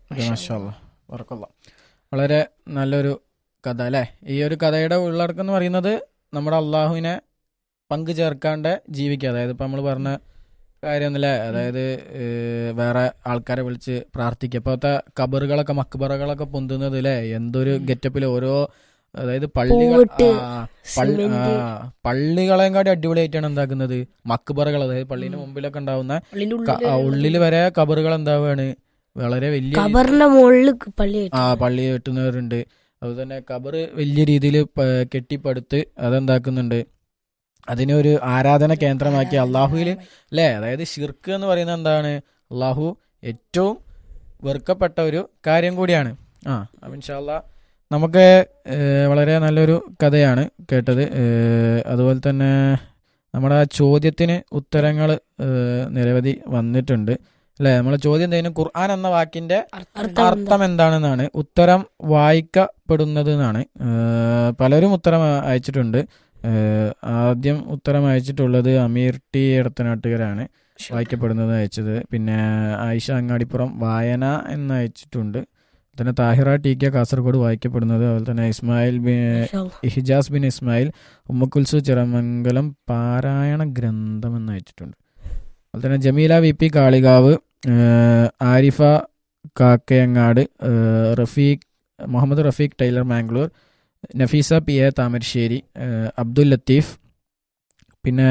Okay മാഷാല്ല വർക്കല്ല വളരെ നല്ലൊരു കഥ അല്ലേ ഈ ഒരു കഥയുടെ ഉള്ളടക്കം എന്ന് പറയുന്നത് നമ്മുടെ അള്ളാഹുവിനെ പങ്കു ചേർക്കാണ്ട് ജീവിക്കുക അതായത് ഇപ്പം നമ്മൾ പറഞ്ഞ കാര്യമൊന്നുമില്ലേ അതായത് ഏഹ്, വേറെ ആൾക്കാരെ വിളിച്ച് പ്രാർത്ഥിക്കുക ഇപ്പോഴത്തെ കബറുകളൊക്കെ മക്ബറകളൊക്കെ പൊന്തുന്നത് അല്ലേ എന്തൊരു ഗെറ്റപ്പിൽ ഓരോ അതായത് പള്ളികൾ പൂവിട്ട്, ആ, പള്ളി സിമന്റ്. ആ, പള്ളികളെയും കാട്ടി അടിപൊളിയായിട്ടാണ് എന്താക്കുന്നത് മക്ബറകൾ അതായത് പള്ളീന്റെ മുമ്പിലൊക്കെ ഉണ്ടാവുന്ന പള്ളിന്റെ ക- ആ, ഉള്ളില് ഉള്ളില് വരെ കബറുകൾ എന്താവാണ് വളരെ വലിയ രീതി- കബറിന്റെ മുകളില് പള്ളി ആ പള്ളി കെട്ടുന്നവരുണ്ട് അതുപോലെ തന്നെ കബറ് വലിയ രീതിയിൽ കെട്ടിപ്പടുത്ത് അതെന്താക്കുന്നുണ്ട് അതിനെ ഒരു ആരാധന കേന്ദ്രമാക്കി അള്ളാഹുവിൽ അല്ലേ അതായത് ഷിർക്ക് എന്ന് പറയുന്നത് എന്താണ് അള്ളാഹു ഏറ്റവും വെറുക്കപ്പെട്ട ഒരു കാര്യം കൂടിയാണ് ആ അപ്പം ഇൻഷാല്ല നമുക്ക് ഏഹ്, വളരെ നല്ലൊരു കഥയാണ് കേട്ടത് ഏഹ്, അതുപോലെ തന്നെ നമ്മുടെ ആ ചോദ്യത്തിന് ഉത്തരങ്ങൾ നിരവധി വന്നിട്ടുണ്ട് അല്ലേ നമ്മളെ ചോദ്യം എന്തായാലും ഖുർആൻ എന്ന വാക്കിന്റെ അർത്ഥം അർത്ഥം എന്താണെന്നാണ് ഉത്തരം വായിക്കപ്പെടുന്നത് എന്നാണ് ഏഹ് പലരും ഉത്തരം അ- അയച്ചിട്ടുണ്ട് ഏഹ് ആദ്യം ഉത്തരം അയച്ചിട്ടുള്ളത് അമീർ ടി എടത്തനാട്ടുകരാണ് വായിക്കപ്പെടുന്നത് അയച്ചത് പിന്നെ ആയിഷ അങ്ങാടിപ്പുറം വായന എന്ന് അയച്ചിട്ടുണ്ട് പിന്നെ താഹിറ ടി കെ കാസർഗോഡ് വായിക്കപ്പെടുന്നത് അതുപോലെ തന്നെ ഇസ്മായിൽ ബി ഇഹിജാസ് ബിൻ ഇസ്മായിൽ ഉമ്മക്കുൽസു ചിറമംഗലം പാരായണ ഗ്രന്ഥം എന്ന് അയച്ചിട്ടുണ്ട് അതുപോലെ തന്നെ ജമീല വി പി കാളികാവ് ഏഹ് ആരിഫ കാക്കയങ്ങാട് ഏഹ് റഫീഖ് മുഹമ്മദ് റഫീഖ് ടൈലർ മാംഗ്ലൂർ നഫീസ പി എ താമരശ്ശേരി ഏഹ് അബ്ദുൽ ലത്തീഫ് പിന്നെ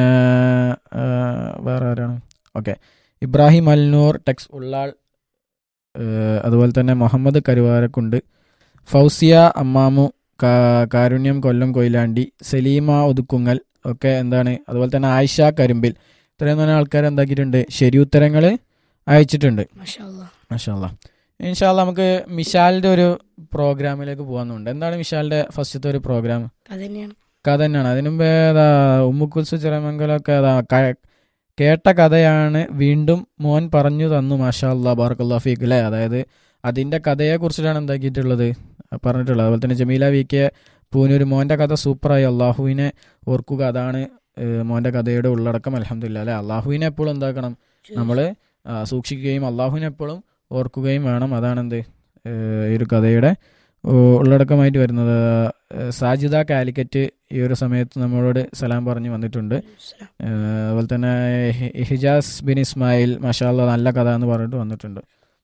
ഏഹ് വേറെ ആരാണ് ഓക്കെ ഇബ്രാഹിം അൽനൂർ ടെക്സ് ഉള്ളാൾ ഏഹ് അതുപോലെ തന്നെ മുഹമ്മദ് കരുവാരക്കുണ്ട് ഫൗസിയ അമ്മാമു കാ- കാരുണ്യം കൊല്ലം കൊയിലാണ്ടി സലീമ ഒതുക്കുങ്ങൽ ഒക്കെ എന്താണ് അതുപോലെ തന്നെ ആയിഷ കരിമ്പിൽ ഇത്രയും തന്നെ ആൾക്കാർ എന്താക്കിയിട്ടുണ്ട് ശരിയുത്തരങ്ങൾ അയച്ചിട്ടുണ്ട് മാഷാല്ല ഇൻഷാല്ല നമുക്ക് മിഷാലിന്റെ ഒരു പ്രോഗ്രാമിലേക്ക് പോകാന്നുണ്ട് എന്താണ് മിഷാലിന്റെ ഫസ്റ്റത്തെ ഒരു പ്രോഗ്രാം അതന്നെയാണ് കഥ തന്നെയാണ് അതിനു മുമ്പേ ഏതാ ഉമ്മുക്കുൽസു ചിറമംഗലൊക്കെ അതാ ക- കേട്ട കഥയാണ് വീണ്ടും മോൻ പറഞ്ഞു തന്നു മാഷാ അല്ലാ ബാർക്കല്ലാ ഫീക്ക് അല്ലേ അതായത് അതിന്റെ കഥയെ കുറിച്ചിട്ടാണ് എന്താക്കിയിട്ടുള്ളത് പറഞ്ഞിട്ടുള്ളത് അതുപോലെ തന്നെ ജമീല വി കെ പൂനൂർ മോന്റെ കഥ സൂപ്പറായി അള്ളാഹുവിനെ ഓർക്കുക അതാണ് ഏഹ്, മോന്റെ കഥയുടെ ഉള്ളടക്കം അലഹമില്ല അല്ലെ അള്ളാഹുവിനെ എപ്പോഴും എന്താക്കണം നമ്മള് ആ, സൂക്ഷിക്കുകയും അള്ളാഹുവിനെ എപ്പോഴും ഓർക്കുകയും വേണം അതാണെന്ത് ഏഹ്, ഈ ഒരു കഥയുടെ ഉ- ഉള്ളടക്കമായിട്ട് വരുന്നത് ഏഹ്, സാജിദ കാലിക്കറ്റ് ഈ ഒരു സമയത്ത് നമ്മളോട് സലാം പറഞ്ഞു വന്നിട്ടുണ്ട് ഏഹ്, അതുപോലെ തന്നെ ഹി- ഹിജാസ് ബിൻ ഇസ്മായിൽ മഷാല്ല നല്ല കഥ എന്ന് പറഞ്ഞിട്ട് വന്നിട്ടുണ്ട്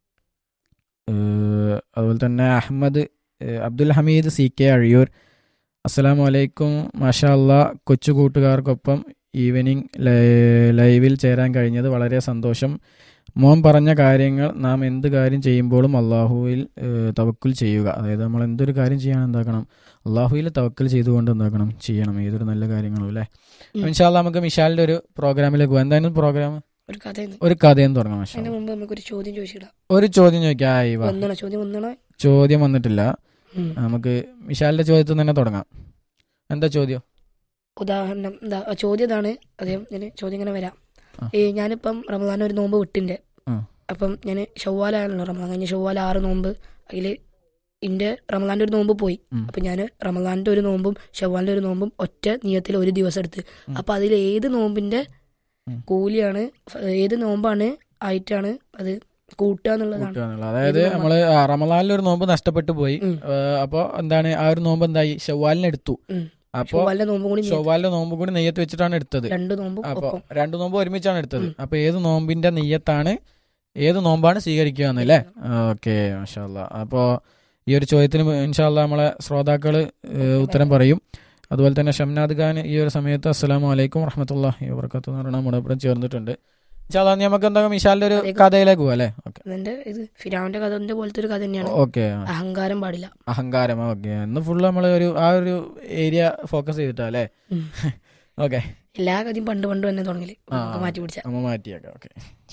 ഏഹ്, അതുപോലെ തന്നെ അഹമ്മദ് ഏഹ്, അബ്ദുൽ ഹമീദ് സി കെ അഴിയൂർ അസ്സലാമു അലൈക്കും മാഷാ അല്ലാ കൊച്ചു കൂട്ടുകാർക്കൊപ്പം ഈവനിങ് ലൈ- ലൈവിൽ ചേരാൻ കഴിഞ്ഞത് വളരെ സന്തോഷം മോൻ പറഞ്ഞ കാര്യങ്ങൾ നാം എന്ത് കാര്യം ചെയ്യുമ്പോഴും അള്ളാഹുവിൽ ഏഹ്, തവക്കുൽ ചെയ്യുക അതായത് നമ്മൾ എന്തൊരു കാര്യം ചെയ്യാൻ എന്താക്കണം അള്ളാഹുവിൽ തവക്കൽ ചെയ്തുകൊണ്ട് എന്താക്കണം ചെയ്യണം ഏതൊരു നല്ല കാര്യങ്ങളും അല്ലേ ഉം. ഇൻഷാല്ല നമുക്ക് മിഷാലിന്റെ ഒരു പ്രോഗ്രാമിലേക്ക് പോകാം എന്തായാലും പ്രോഗ്രാം ഒരു കഥയെന്ന് ഒരു കഥയെന്ന് തുടങ്ങാം മാഷാ അതിന് മുമ്പ് നമുക്കൊരു ചോദ്യം ചോദിച്ചിടാം ഒരു ചോദ്യം ചോദിക്കാം ആയി വാ ഒന്നാണ് ചോദ്യം ഒന്നാണ് ചോദ്യം വന്നിട്ടില്ല നമുക്ക് മിഷാലിന്റെ ചോദ്യത്തിൽ തന്നെ തുടങ്ങാം എന്താ ചോദ്യം ഉദാഹരണം എന്താ ആ ചോദ്യം ഇതാണ് അദ്ദേഹം ഞാൻ ചോദ്യം ഇങ്ങനെ വരാം ആ. ഈ ഞാനിപ്പം റമദാൻ ഒരു നോമ്പ് വിട്ടിൻ്റെ ആ. അപ്പം ഞാൻ ഷവ്വാലാണല്ലോ റമദാൻ കഴിഞ്ഞ് ഷവ്വാൽ ആറ് നോമ്പ് അതിൽ എൻ്റെ റമദാൻ്റെ ഒരു നോമ്പ് പോയി ഉം. അപ്പം ഞാൻ റമദാൻ്റെ ഒരു നോമ്പും ഷവ്വാലിൻ്റെ ഒരു നോമ്പും ഒറ്റ നിയത്തിൽ ഒരു ദിവസം എടുത്ത് ഉം. അപ്പം അതിൽ ഏത് നോമ്പിൻ്റെ ഉം. കൂലിയാണ് ഫ- ഏത് നോമ്പാണ് ആയിട്ടാണ് അത് കൂട്ടുക എന്നുള്ളതാണ് കൂട്ടുക എന്നുള്ളത്. അതായത് ഏത് നോമ്പാ? നമ്മള് ആ, റമദാനിൽ ഒരു നോമ്പ് നഷ്ടപ്പെട്ടു പോയി ഉം. ഏഹ്, അപ്പൊ എന്താണ് ആ ഒരു നോമ്പ് എന്തായി ഷവ്വാലിന് എടുത്തു ഉം. അപ്പൊ ഷവ്വാലിൻ്റെ നോമ്പും കൂടി നിയത്ത്. ഷവ്വാലിന്റെ നോമ്പ് കൂടി നെയ്യത്ത് വെച്ചിട്ടാണ് എടുത്തത് രണ്ട് നോമ്പും അപ്പൊ ഒപ്പം രണ്ടു നോമ്പ് ഒരുമിച്ചാണ് എടുത്തത് ഉം. അപ്പൊ ഏത് നോമ്പിന്റെ നെയ്യത്താണ് ഏത് നോമ്പാണ് സ്വീകരിക്കുക എന്നല്ലേ ഓക്കെ മാഷാല്ല അപ്പോ ഈ ഒരു ചോദ്യത്തിന് ഇൻഷാല്ല നമ്മളെ ശ്രോതാക്കള് ഏഹ്, ഉത്തരം പറയും അതുപോലെ തന്നെ ഷംനാദ് ഖാൻ ഈ ഒരു സമയത്ത് അസ്സലാമു അലൈക്കും വറഹമത്തുള്ളാഹി വബർക്കാത്തു എന്ന് പറഞ്ഞാൽ നമ്മുടെ ഒപ്പം ചേർന്നിട്ടുണ്ട് ഇൻഷാല്ല ഇനി നമുക്ക് എന്താ മിഷാലിന്റെ ഒരു അതേക്കും. കഥയിലേക്ക് പോകാം അല്ലേ ഓക്കെ അതിന്റെ ഇത് ഫിരാവിന്റെ കഥന്റെ പോലത്തെ ഒരു കഥ തന്നെയാണ് ഓക്കെ അഹങ്കാരം പാടില്ല അഹങ്കാരം ഓക്കെ ഇന്ന് ഫുള്ള് നമ്മൾ ഒരു ആ ഒരു ഏരിയ ഫോക്കസ് ചെയ്തിട്ടാ അല്ലേ ഉം. ഓക്കെ എല്ലാ കഥയും പണ്ട് പണ്ട് തന്നെ തുടങ്ങല് ആ. നമുക്ക് മാറ്റി പിടിച്ച നമ്മ മാറ്റിയേക്കാം ഓക്കെ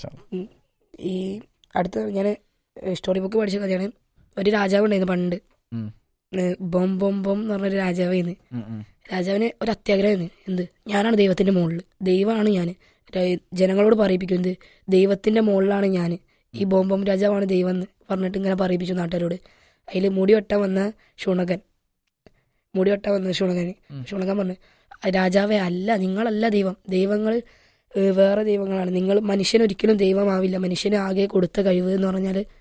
ഈ അടുത്ത ഞാൻ സ്റ്റോറി ബുക്ക് പഠിച്ച കഥയാണ് ഒരു രാജാവ് ഉണ്ടായിരുന്നു പണ്ട് ഉം. ഏ, ബൊം ബൊം ബൊം എന്ന് പറഞ്ഞൊരു രാജാവായിരുന്നു രാജാവിന് ഒരു അത്യാഗ്രഹമായിരുന്നു എന്ത് ഞാനാണ് ദൈവത്തിന്റെ മുകളിൽ ദൈവമാണ് ഞാൻ ജനങ്ങളോട് പറയിപ്പിക്കും എന്ത് ദൈവത്തിന്റെ മുകളിലാണ് ഞാൻ ഈ ബോം ബോം രാജാവാണ് ദൈവം എന്ന് പറഞ്ഞിട്ട് ഇങ്ങനെ പറയിപ്പിച്ചു നാട്ടുകാരോട് അതിൽ മുടി വെട്ടാൻ വന്ന ഷുണകൻ മുടി വെട്ടാൻ വന്ന ഷുണകൻ ഉം. ഷുണകൻ പറഞ്ഞു രാജാവേ അല്ല നിങ്ങളല്ല ദൈവം ദൈവങ്ങൾ ഏഹ്, വേറെ ദൈവങ്ങളാണ് നിങ്ങൾ മനുഷ്യനൊരിക്കലും ദൈവമാവില്ല മനുഷ്യന് ആകെ കൊടുത്ത കഴിവ് എന്ന് പറഞ്ഞാൽ